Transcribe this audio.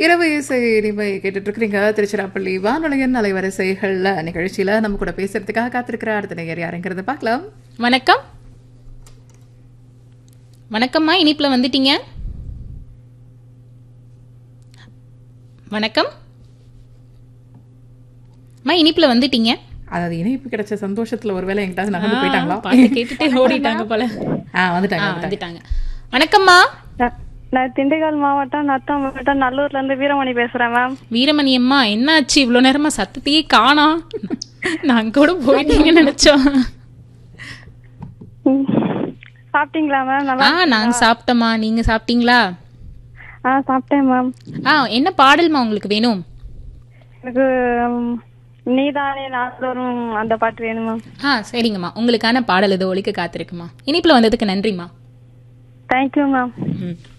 இரவு இசை இனிமை கேட்டுட்டு இருக்கிறீங்க திருச்சிராப்பள்ளி வானொலியின் அலைவரிசைகள்ல நிகழ்ச்சியில நம்ம கூட பேசுறதுக்காக காத்திருக்கிற அடுத்த நேயர் யாருங்கிறத பார்க்கலாம் வணக்கம் வணக்கம்மா இனிப்புல வந்துட்டீங்க வணக்கம் அம்மா இனிப்புல வந்துட்டீங்க அதாவது இணைப்பு கிடைச்ச சந்தோஷத்துல ஒருவேளை எங்கிட்ட நகர்ந்து போயிட்டாங்களா பாட்டு கேட்டுட்டே ஓடிட்டாங்க போல ஆ ஆ, வந்துட்டாங்க வந்துட்டாங்க வணக்கம்மா நான் நான் திண்டுக்கல் மாவட்டம் நத்தம் மாவட்டம் நல்லூர்ல இருந்து வீரமணி பேசுறேன் மேம் வீரமணி அம்மா என்னாச்சு இவ்வளோ நேரமா சத்தத்தையே காணோம் நாங்க கூட போயிட்டீங்கன்னு நினைச்சோம் ம். சாப்பிட்டீங்களா மேம் நல்லா ஆ நாங்க சாப்பிட்டோம்மா நீங்க சாப்பிட்டீங்களா ஆ சாப்பிட்டேன் மேம் ஆ என்ன பாடல்மா உங்களுக்கு வேணும் எனக்கு ம், நீதானே நாள்தோறும் அந்த பாட்டு வேணும் மேம் ஆ சரிங்கம்மா உங்களுக்கான பாடல் இது ஒழிக்க காத்திருக்குமா இனிப்புல வந்ததுக்கு நன்றிம்மா தேங்க்யூ மேம் ம்